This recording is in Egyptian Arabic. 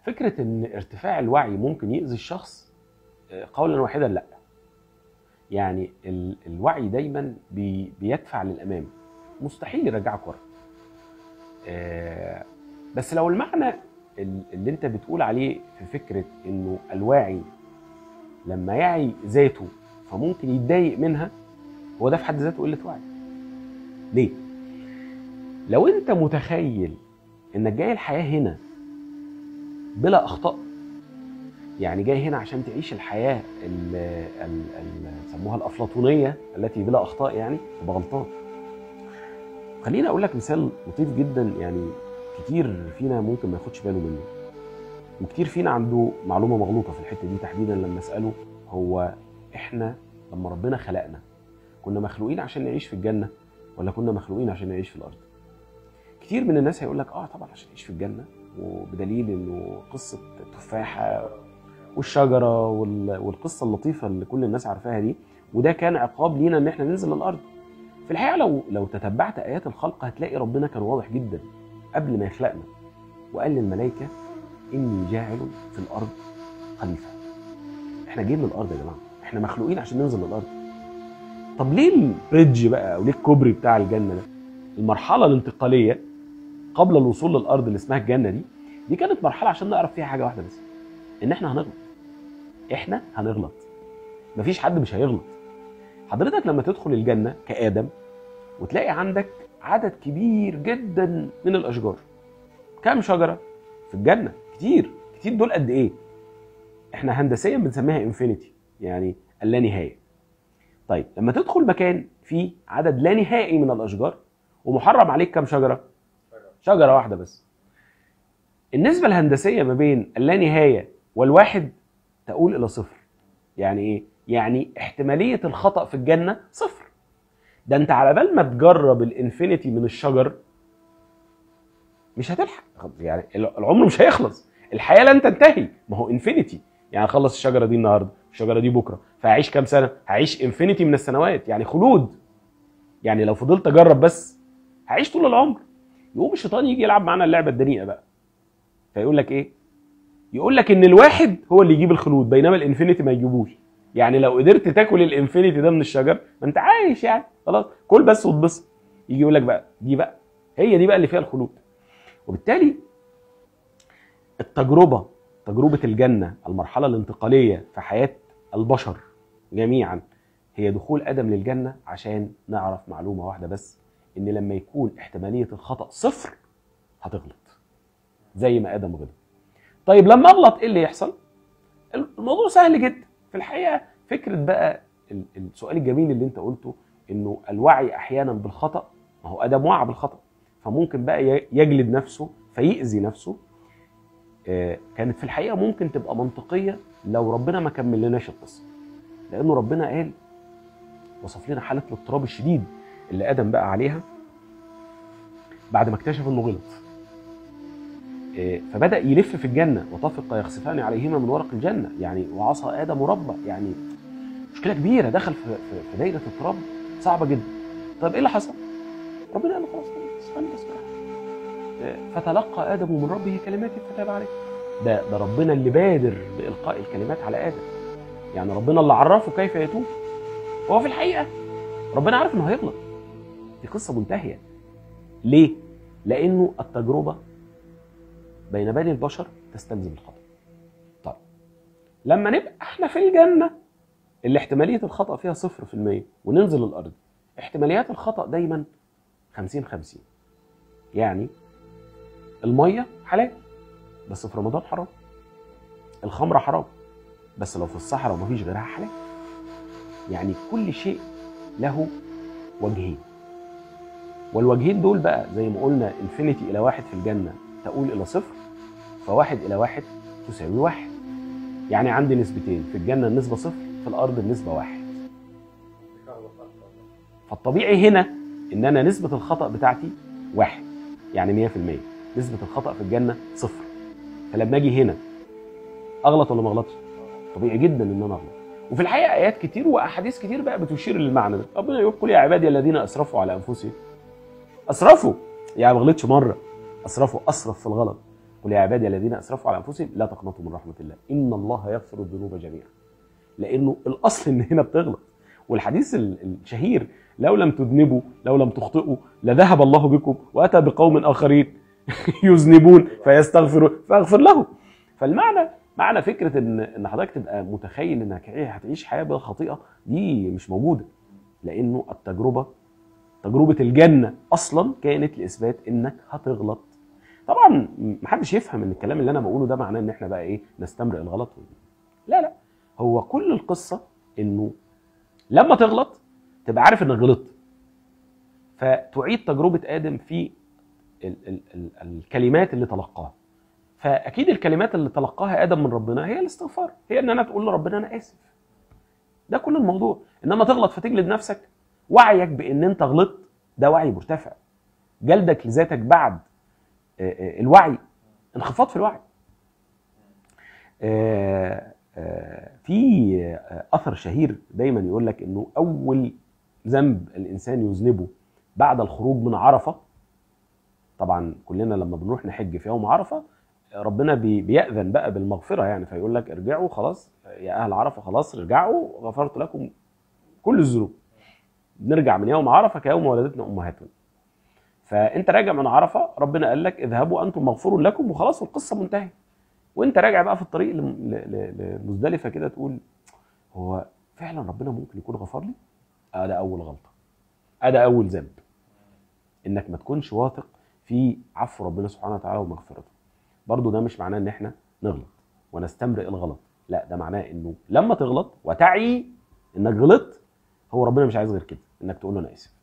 فكره ان ارتفاع الوعي ممكن يؤذي الشخص آه، قولا واحدا لا يعني ال- الوعي دايما بي بيدفع للامام مستحيل يرجعك ورا آه، بس لو المعنى ال- اللي انت بتقول عليه في فكره انه الواعي لما يعي ذاته فممكن يتضايق منها هو ده في حد ذاته قله وعي ليه لو انت متخيل انك جاي الحياه هنا بلا اخطاء يعني جاي هنا عشان تعيش الحياه ال ال ال سموها الافلاطونيه التي بلا اخطاء يعني تبقى غلطان خليني اقول لك مثال لطيف جدا يعني كتير فينا ممكن ما ياخدش باله منه وكتير فينا عنده معلومه مغلوطه في الحته دي تحديدا لما اساله هو احنا لما ربنا خلقنا كنا مخلوقين عشان نعيش في الجنه ولا كنا مخلوقين عشان نعيش في الارض كتير من الناس هيقول لك اه طبعا عشان نعيش في الجنه وبدليل انه قصه التفاحه والشجره وال- والقصه اللطيفه اللي كل الناس عارفاها دي وده كان عقاب لينا ان احنا ننزل للارض في الحقيقه لو لو تتبعت ايات الخلق هتلاقي ربنا كان واضح جدا قبل ما يخلقنا وقال للملائكه اني جاعل في الارض خليفه احنا جايين للارض يا جماعه احنا مخلوقين عشان ننزل للارض طب ليه البريدج بقى او ليه الكوبري بتاع الجنه ده المرحله الانتقاليه قبل الوصول للارض اللي اسمها الجنه دي دي كانت مرحله عشان نعرف فيها حاجه واحده بس ان احنا هنغلط احنا هنغلط مفيش حد مش هيغلط حضرتك لما تدخل الجنه كادم وتلاقي عندك عدد كبير جدا من الاشجار كام شجره في الجنه كتير كتير دول قد ايه احنا هندسيا بنسميها انفينيتي يعني اللا نهايه طيب لما تدخل مكان فيه عدد لا نهائي من الاشجار ومحرم عليك كام شجره شجره واحده بس النسبه الهندسيه ما بين اللانهايه والواحد تقول الى صفر يعني ايه يعني احتماليه الخطا في الجنه صفر ده انت على بال ما تجرب الانفينيتي من الشجر مش هتلحق يعني العمر مش هيخلص الحياه لن تنتهي ما هو انفينيتي يعني اخلص الشجره دي النهارده الشجره دي بكره فهعيش كام سنه هعيش انفينيتي من السنوات يعني خلود يعني لو فضلت اجرب بس هعيش طول العمر يقوم الشيطان يجي يلعب معانا اللعبه الدنيئه بقى فيقول لك ايه يقول لك ان الواحد هو اللي يجيب الخلود بينما الانفينيتي ما يجيبوش يعني لو قدرت تاكل الانفينيتي ده من الشجر ما انت عايش يعني خلاص كل بس واتبسط يجي يقول لك بقى دي بقى هي دي بقى اللي فيها الخلود وبالتالي التجربه تجربه الجنه المرحله الانتقاليه في حياه البشر جميعا هي دخول ادم للجنه عشان نعرف معلومه واحده بس ان لما يكون احتماليه الخطا صفر هتغلط زي ما ادم غلط طيب لما اغلط ايه اللي يحصل الموضوع سهل جدا في الحقيقه فكره بقى ال- السؤال الجميل اللي انت قلته انه الوعي احيانا بالخطا ما هو ادم وعى بالخطا فممكن بقى ي- يجلد نفسه فيأذي نفسه آه، كانت في الحقيقه ممكن تبقى منطقيه لو ربنا ما كمل لناش القصه لانه ربنا قال وصف لنا حاله الاضطراب الشديد اللي ادم بقى عليها بعد ما اكتشف انه غلط آه، فبدا يلف في الجنه وطفق يخسفان عليهما من ورق الجنه يعني وعصى ادم ربه يعني مشكله كبيره دخل في, في, في دايره اضطراب صعبه جدا طيب ايه اللي حصل ربنا قال له خلاص استنى اسمع آه، فتلقى ادم من ربه كلمات فتاب عليه ده ده ربنا اللي بادر بالقاء الكلمات على ادم يعني ربنا اللي عرفه كيف يتوب هو في الحقيقه ربنا عارف انه هيغلط دي قصه منتهيه ليه لانه التجربه بين بني البشر تستلزم الخطا طيب لما نبقى احنا في الجنه اللي احتماليه الخطا فيها صفر في المية وننزل الارض احتماليات الخطا دايما 50 50 يعني الميه حلال بس في رمضان حرام الخمره حرام بس لو في الصحراء ومفيش غيرها حلال يعني كل شيء له وجهين والوجهين دول بقى زي ما قلنا انفينيتي الى واحد في الجنه تقول الى صفر فواحد الى واحد تساوي واحد يعني عندي نسبتين في الجنه النسبه صفر في الارض النسبه واحد فالطبيعي هنا ان انا نسبه الخطا بتاعتي واحد يعني 100% نسبه الخطا في الجنه صفر فلما اجي هنا اغلط ولا ما اغلطش طبيعي جدا ان انا اغلط وفي الحقيقه ايات كتير واحاديث كتير بقى بتشير للمعنى ده ربنا يقول قل يا عبادي الذين اسرفوا على انفسهم اسرفوا يعني ما غلطش مره اسرفوا اسرف في الغلط قل يا عبادي الذين اسرفوا على انفسهم لا تقنطوا من رحمه الله ان الله يغفر الذنوب جميعا لانه الاصل ان هنا بتغلط والحديث ال- الشهير لو لم تذنبوا لو لم تخطئوا لذهب الله بكم واتى بقوم اخرين يذنبون فيستغفرون فاغفر له فالمعنى معنى فكره ان ان حضرتك تبقى متخيل انك هتعيش حياه بلا خطيئه دي مش موجوده لانه التجربه تجربه الجنه اصلا كانت لاثبات انك هتغلط طبعا محدش يفهم ان الكلام اللي انا بقوله ده معناه ان احنا بقى ايه نستمرئ الغلط لا لا هو كل القصه انه لما تغلط تبقى عارف انك غلطت فتعيد تجربه ادم في ال ال ال الكلمات اللي تلقاها فاكيد الكلمات اللي تلقاها ادم من ربنا هي الاستغفار هي ان انا تقول لربنا انا اسف ده كل الموضوع انما تغلط فتجلد نفسك وعيك بان انت غلطت ده وعي مرتفع جلدك لذاتك بعد آه، آه، الوعي انخفاض في الوعي آه، آه، في آه، اثر شهير دايما يقول لك انه اول ذنب الانسان يذنبه بعد الخروج من عرفه طبعا كلنا لما بنروح نحج في يوم عرفه ربنا بي- بيأذن بقى بالمغفره يعني فيقول لك ارجعوا خلاص يا اهل عرفه خلاص ارجعوا غفرت لكم كل الذنوب نرجع من يوم عرفه كيوم ولدتنا امهاتنا فانت راجع من عرفه ربنا قال لك اذهبوا انتم مغفور لكم وخلاص والقصه منتهيه وانت راجع بقى في الطريق لم- ل- ل- لمزدلفه كده تقول هو فعلا ربنا ممكن يكون غفر لي اه ده اول غلطه اه ده اول ذنب انك ما تكونش واثق في عفو ربنا سبحانه وتعالى ومغفرته برضو ده مش معناه ان احنا نغلط ونستمرئ الغلط لا ده معناه انه لما تغلط وتعي انك غلطت هو ربنا مش عايز غير كده انك تقول له انا اسف